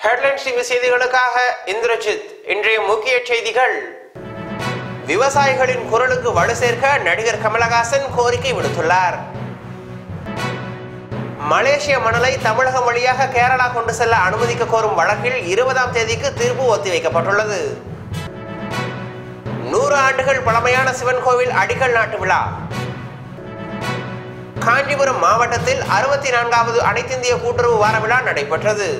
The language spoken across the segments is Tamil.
ஹெட்லைன்ஸ் டிவி செய்திகளுக்காக இந்திரஜித் இன்றைய முக்கிய செய்திகள் விவசாயிகளின் குரலுக்கு வலு சேர்க்க நடிகர் கமலஹாசன் கோரிக்கை விடுத்துள்ளார் மலேசிய மணலை தமிழகம் வழியாக கேரளா கொண்டு செல்ல அனுமதிக்க கோரும் வழக்கில் இருபதாம் தேதிக்கு தீர்ப்பு ஒத்திவைக்கப்பட்டுள்ளது நூறு ஆண்டுகள் பழமையான சிவன் கோவில் அடிக்கல் நாட்டு விழா காஞ்சிபுரம் மாவட்டத்தில் அறுபத்தி நான்காவது அனைத்திந்திய கூட்டுறவு வார விழா நடைபெற்றது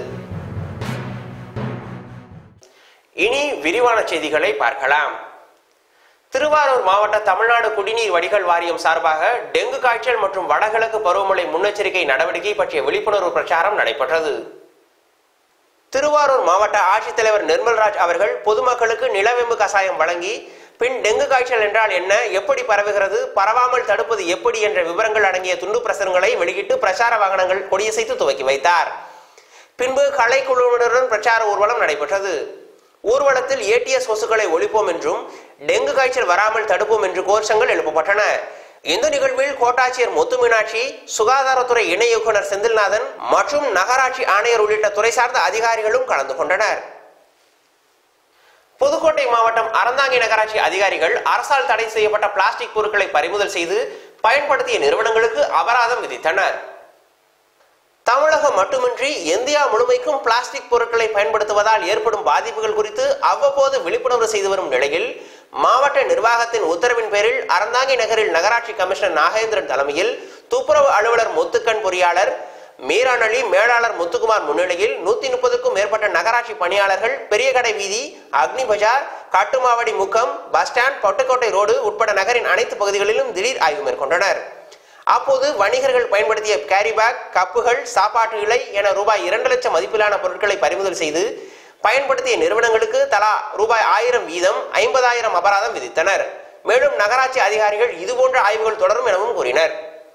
இனி விரிவான செய்திகளை பார்க்கலாம் திருவாரூர் மாவட்ட தமிழ்நாடு குடிநீர் வடிகால் வாரியம் சார்பாக டெங்கு காய்ச்சல் மற்றும் வடகிழக்கு பருவமழை முன்னெச்சரிக்கை நடவடிக்கை பற்றிய விழிப்புணர்வு பிரச்சாரம் நடைபெற்றது திருவாரூர் மாவட்ட ஆட்சித்தலைவர் நிர்மல்ராஜ் அவர்கள் பொதுமக்களுக்கு நிலவேம்பு கசாயம் வழங்கி பின் டெங்கு காய்ச்சல் என்றால் என்ன எப்படி பரவுகிறது பரவாமல் தடுப்பது எப்படி என்ற விவரங்கள் அடங்கிய துண்டு பிரசுரங்களை வெளியிட்டு பிரச்சார வாகனங்கள் கொடியசைத்து துவக்கி வைத்தார் பின்பு கலைக்குழுவினருடன் பிரச்சார ஊர்வலம் நடைபெற்றது ஊர்வலத்தில் ஏடிஎஸ் கொசுக்களை ஒழிப்போம் என்றும் டெங்கு காய்ச்சல் வராமல் தடுப்போம் என்று கோஷங்கள் எழுப்பப்பட்டன இந்த நிகழ்வில் கோட்டாட்சியர் முத்து மீனாட்சி சுகாதாரத்துறை இணை இயக்குனர் செந்தில்நாதன் மற்றும் நகராட்சி ஆணையர் உள்ளிட்ட துறை சார்ந்த அதிகாரிகளும் கலந்து கொண்டனர் புதுக்கோட்டை மாவட்டம் அறந்தாங்கி நகராட்சி அதிகாரிகள் அரசால் தடை செய்யப்பட்ட பிளாஸ்டிக் பொருட்களை பறிமுதல் செய்து பயன்படுத்திய நிறுவனங்களுக்கு அபராதம் விதித்தனர் தமிழகம் மட்டுமின்றி இந்தியா முழுமைக்கும் பிளாஸ்டிக் பொருட்களை பயன்படுத்துவதால் ஏற்படும் பாதிப்புகள் குறித்து அவ்வப்போது விழிப்புணர்வு செய்து வரும் நிலையில் மாவட்ட நிர்வாகத்தின் உத்தரவின் பேரில் அறந்தாங்கி நகரில் நகராட்சி கமிஷனர் நாகேந்திரன் தலைமையில் துப்புரவு அலுவலர் முத்துக்கண் பொறியாளர் மீரானளி மேலாளர் முத்துக்குமார் முன்னிலையில் நூத்தி முப்பதுக்கும் மேற்பட்ட நகராட்சி பணியாளர்கள் பெரிய கடை வீதி அக்னி பஜார் காட்டுமாவடி முக்கம் பஸ் ஸ்டாண்ட் பொட்டுக்கோட்டை ரோடு உட்பட நகரின் அனைத்து பகுதிகளிலும் திடீர் ஆய்வு மேற்கொண்டனர் அப்போது வணிகர்கள் பயன்படுத்திய கேரி பேக் கப்புகள் சாப்பாட்டு இலை என ரூபாய் இரண்டு லட்சம் மதிப்பிலான பொருட்களை பறிமுதல் செய்து பயன்படுத்திய நிறுவனங்களுக்கு தலா ரூபாய் ஆயிரம் வீதம் ஐம்பதாயிரம் அபராதம் விதித்தனர் மேலும் நகராட்சி அதிகாரிகள் இதுபோன்ற ஆய்வுகள் தொடரும் எனவும் கூறினர்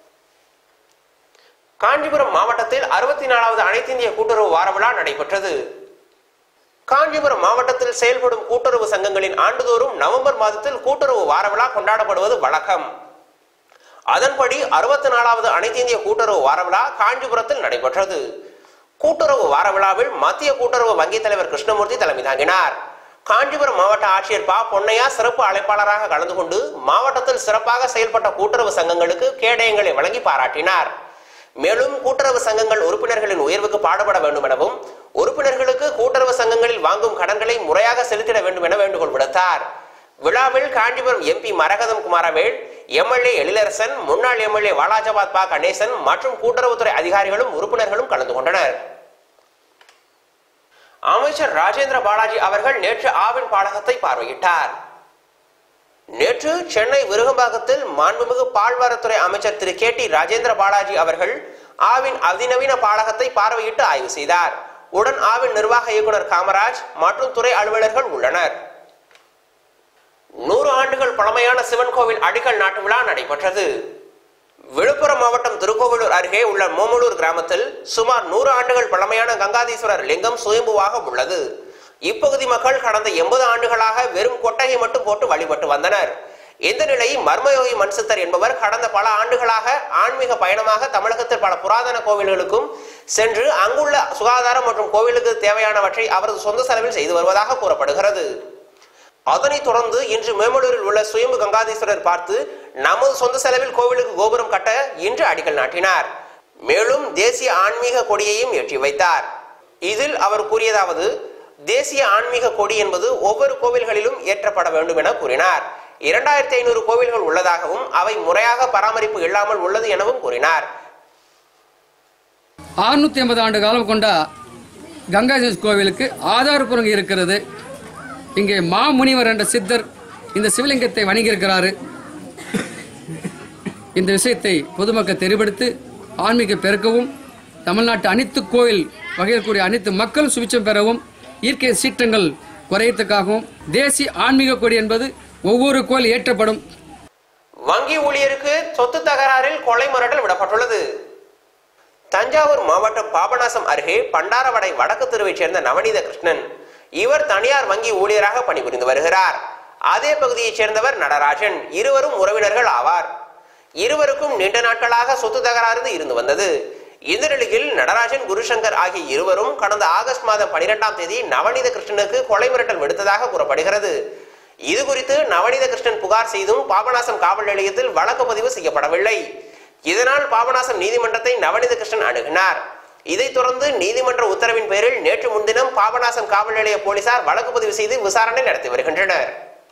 காஞ்சிபுரம் மாவட்டத்தில் அறுபத்தி நாலாவது அனைத்திந்திய கூட்டுறவு வார விழா நடைபெற்றது காஞ்சிபுரம் மாவட்டத்தில் செயல்படும் கூட்டுறவு சங்கங்களின் ஆண்டுதோறும் நவம்பர் மாதத்தில் கூட்டுறவு வார விழா கொண்டாடப்படுவது வழக்கம் அதன்படி அறுபத்தி நாலாவது அனைத்திந்திய கூட்டுறவு வார விழா காஞ்சிபுரத்தில் நடைபெற்றது கூட்டுறவு வார விழாவில் மத்திய கூட்டுறவு வங்கி தலைவர் கிருஷ்ணமூர்த்தி தலைமை தாங்கினார் காஞ்சிபுரம் மாவட்ட ஆட்சியர் பா பொன்னையா சிறப்பு அழைப்பாளராக கலந்து கொண்டு மாவட்டத்தில் சிறப்பாக செயல்பட்ட கூட்டுறவு சங்கங்களுக்கு கேடயங்களை வழங்கி பாராட்டினார் மேலும் கூட்டுறவு சங்கங்கள் உறுப்பினர்களின் உயர்வுக்கு பாடுபட வேண்டும் எனவும் உறுப்பினர்களுக்கு கூட்டுறவு சங்கங்களில் வாங்கும் கடன்களை முறையாக செலுத்திட வேண்டும் என வேண்டுகோள் விடுத்தார் விழாவில் காஞ்சிபுரம் எம்பி மரகதம் குமாரவேல் எம்எல்ஏ எழிலரசன் முன்னாள் எம்எல்ஏ வாலாஜாபாத் பா கணேசன் மற்றும் கூட்டுறவுத்துறை அதிகாரிகளும் உறுப்பினர்களும் கலந்து கொண்டனர் அமைச்சர் ராஜேந்திர பாலாஜி அவர்கள் நேற்று ஆவின் பாடகத்தை பார்வையிட்டார் நேற்று சென்னை விருகம்பாக்கத்தில் மாண்புமிகு பால்வரத்துறை அமைச்சர் திரு கே டி ராஜேந்திர பாலாஜி அவர்கள் ஆவின் அதிநவீன பாடகத்தை பார்வையிட்டு ஆய்வு செய்தார் உடன் ஆவின் நிர்வாக இயக்குனர் காமராஜ் மற்றும் துறை அலுவலர்கள் உள்ளனர் நூறு ஆண்டுகள் பழமையான சிவன் கோவில் அடிக்கல் நாட்டு விழா நடைபெற்றது விழுப்புரம் மாவட்டம் திருக்கோவிலூர் அருகே உள்ள மோமலூர் கிராமத்தில் சுமார் நூறு ஆண்டுகள் பழமையான கங்காதீஸ்வரர் லிங்கம் சுயம்புவாக உள்ளது இப்பகுதி மக்கள் கடந்த எண்பது ஆண்டுகளாக வெறும் கொட்டகை மட்டும் போட்டு வழிபட்டு வந்தனர் இந்த நிலையில் மர்மயோகி மன்சித்தர் என்பவர் கடந்த பல ஆண்டுகளாக ஆன்மீக பயணமாக தமிழகத்தில் பல புராதன கோவில்களுக்கும் சென்று அங்குள்ள சுகாதாரம் மற்றும் கோவிலுக்கு தேவையானவற்றை அவரது சொந்த செலவில் செய்து வருவதாக கூறப்படுகிறது அதனைத் தொடர்ந்து இன்று மேமலூரில் உள்ள சுயம்பு கங்காதீஸ்வரர் பார்த்து நமது சொந்த செலவில் கோவிலுக்கு கோபுரம் கட்ட இன்று அடிக்கல் நாட்டினார் மேலும் தேசிய ஆன்மீக கொடியையும் ஏற்றி வைத்தார் இதில் அவர் கூறியதாவது தேசிய ஆன்மீக கொடி என்பது ஒவ்வொரு கோவில்களிலும் ஏற்றப்பட வேண்டும் என கூறினார் இரண்டாயிரத்தி ஐநூறு கோவில்கள் உள்ளதாகவும் அவை முறையாக பராமரிப்பு இல்லாமல் உள்ளது எனவும் கூறினார் அறுநூத்தி ஐம்பது ஆண்டு காலம் கொண்ட கங்காதேஷ் கோவிலுக்கு ஆதாரபூர்வம் இருக்கிறது இங்கே மாமுனிவர் என்ற சித்தர் இந்த சிவலிங்கத்தை வணங்கியிருக்கிறாரு இந்த விஷயத்தை பொதுமக்கள் தெரிவெடுத்து ஆன்மீக பெருக்கவும் தமிழ்நாட்டு அனைத்து கோயில் வகையில் அனைத்து மக்கள் சுபிச்சம் பெறவும் இயற்கை சீற்றங்கள் குறையத்துக்காகவும் தேசிய ஆன்மீக கொடி என்பது ஒவ்வொரு கோயில் ஏற்றப்படும் வங்கி ஊழியருக்கு சொத்து தகராறில் கொலை மிரட்டல் விடப்பட்டுள்ளது தஞ்சாவூர் மாவட்டம் பாபநாசம் அருகே பண்டாரவடை வடக்கு தெருவைச் சேர்ந்த நவநீத கிருஷ்ணன் இவர் தனியார் வங்கி ஊழியராக பணிபுரிந்து வருகிறார் அதே பகுதியைச் சேர்ந்தவர் நடராஜன் இருவரும் உறவினர்கள் ஆவார் இருவருக்கும் நீண்ட நாட்களாக சொத்து தகராறு இருந்து வந்தது இந்த நிலையில் நடராஜன் குருசங்கர் ஆகிய இருவரும் கடந்த ஆகஸ்ட் மாதம் பனிரெண்டாம் தேதி நவநீத கிருஷ்ணனுக்கு கொலை மிரட்டல் விடுத்ததாக கூறப்படுகிறது இது குறித்து நவநீத கிருஷ்ணன் புகார் செய்தும் பாபநாசம் காவல் நிலையத்தில் வழக்கு பதிவு செய்யப்படவில்லை இதனால் பாபநாசம் நீதிமன்றத்தை நவநீத கிருஷ்ணன் அணுகினார் இதைத் தொடர்ந்து நீதிமன்ற உத்தரவின் பேரில் நேற்று முன்தினம் பாபநாசம் காவல் நிலைய போலீசார் வழக்கு பதிவு செய்து விசாரணை நடத்தி வருகின்றனர்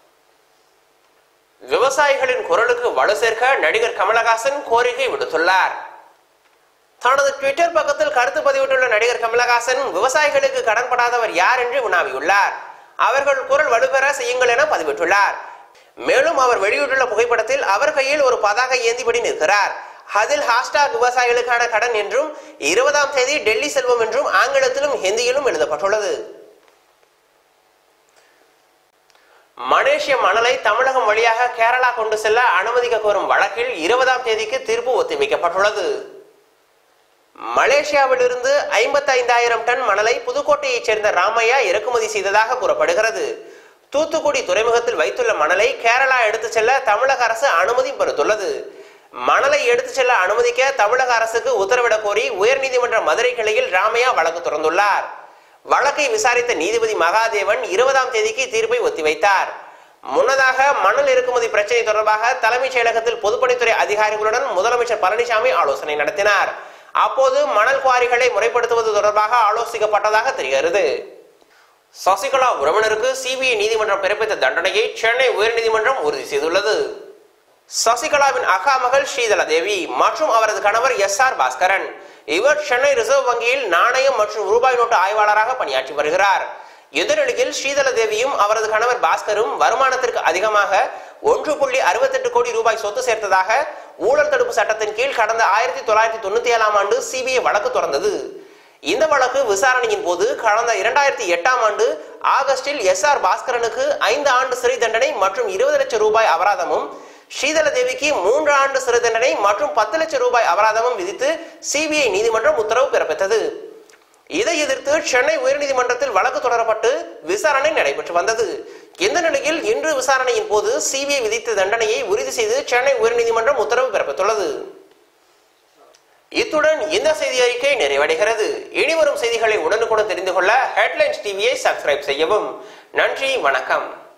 விவசாயிகளின் குரலுக்கு வலு சேர்க்க நடிகர் கமலஹாசன் கோரிக்கை விடுத்துள்ளார் தனது ட்விட்டர் பக்கத்தில் கருத்து பதிவிட்டுள்ள நடிகர் கமலஹாசன் விவசாயிகளுக்கு கடன்படாதவர் யார் என்று வினாவியுள்ளார் அவர்கள் குரல் வலுப்பெற செய்யுங்கள் என பதிவிட்டுள்ளார் மேலும் அவர் வெளியிட்டுள்ள புகைப்படத்தில் அவர் கையில் ஒரு பதாகை ஏந்திபடி நிற்கிறார் அதில் ஹாஸ்டாக் விவசாயிகளுக்கான கடன் என்றும் இருபதாம் தேதி டெல்லி செல்வம் என்றும் ஆங்கிலத்திலும் ஹிந்தியிலும் எழுதப்பட்டுள்ளது மலேசிய மணலை தமிழகம் வழியாக கேரளா கொண்டு செல்ல அனுமதிக்க கோரும் வழக்கில் இருபதாம் தேதிக்கு தீர்ப்பு ஒத்திவைக்கப்பட்டுள்ளது மலேசியாவிலிருந்து ஐம்பத்தைந்தாயிரம் டன் மணலை புதுக்கோட்டையைச் சேர்ந்த ராமையா இறக்குமதி செய்ததாக கூறப்படுகிறது தூத்துக்குடி துறைமுகத்தில் வைத்துள்ள மணலை கேரளா எடுத்துச் செல்ல தமிழக அரசு அனுமதி பெறுத்துள்ளது மணலை எடுத்துச் செல்ல அனுமதிக்க தமிழக அரசுக்கு உத்தரவிடக் கோரி உயர்நீதிமன்ற மதுரை கிளையில் ராமையா வழக்கு தொடர்ந்துள்ளார் வழக்கை விசாரித்த நீதிபதி மகாதேவன் இருபதாம் தேதிக்கு தீர்ப்பை ஒத்திவைத்தார் முன்னதாக மணல் இறக்குமதி பிரச்சனை தொடர்பாக தலைமைச் செயலகத்தில் பொதுப்பணித்துறை அதிகாரிகளுடன் முதலமைச்சர் பழனிசாமி ஆலோசனை நடத்தினார் அப்போது மணல் குவாரிகளை முறைப்படுத்துவது தொடர்பாக ஆலோசிக்கப்பட்டதாக தெரிகிறது சசிகலா உறவினருக்கு சிபிஐ நீதிமன்றம் பிறப்பித்த தண்டனையை சென்னை உயர்நீதிமன்றம் உறுதி செய்துள்ளது சசிகலாவின் அக்கா மகள் ஸ்ரீதலா தேவி மற்றும் அவரது கணவர் எஸ் ஆர் பாஸ்கரன் இவர் சென்னை ரிசர்வ் வங்கியில் நாணயம் மற்றும் ரூபாய் நோட்டு ஆய்வாளராக பணியாற்றி வருகிறார் இந்த நிலையில் ஸ்ரீதல தேவியும் அவரது கணவர் பாஸ்கரும் வருமானத்திற்கு அதிகமாக ஒன்று புள்ளி அறுபத்தெட்டு கோடி ரூபாய் சொத்து சேர்த்ததாக ஊழல் தடுப்பு சட்டத்தின் கீழ் கடந்த ஆயிரத்தி தொள்ளாயிரத்தி தொண்ணூத்தி ஏழாம் ஆண்டு சிபிஐ வழக்கு தொடர்ந்தது இந்த வழக்கு விசாரணையின் போது கடந்த இரண்டாயிரத்தி எட்டாம் ஆண்டு ஆகஸ்டில் எஸ் ஆர் பாஸ்கரனுக்கு ஐந்து ஆண்டு சிறை தண்டனை மற்றும் இருபது லட்சம் ரூபாய் அபராதமும் ஸ்ரீதல தேவிக்கு மூன்று ஆண்டு சிறை தண்டனை மற்றும் பத்து லட்சம் ரூபாய் அபராதமும் விதித்து சிபிஐ நீதிமன்றம் உத்தரவு பிறப்பித்தது இதை எதிர்த்து சென்னை உயர்நீதிமன்றத்தில் வழக்கு தொடரப்பட்டு விசாரணை நடைபெற்று வந்தது இந்த நிலையில் இன்று விசாரணையின் போது சிபிஐ விதித்த தண்டனையை உறுதி செய்து சென்னை உயர்நீதிமன்றம் உத்தரவு பிறப்பித்துள்ளது இத்துடன் இந்த செய்தி அறிக்கை நிறைவடைகிறது இனிவரும் செய்திகளை உடனுக்குடன் தெரிந்து கொள்ள ஹெட்லைன்ஸ் டிவியை சப்ஸ்கிரைப் செய்யவும் நன்றி வணக்கம்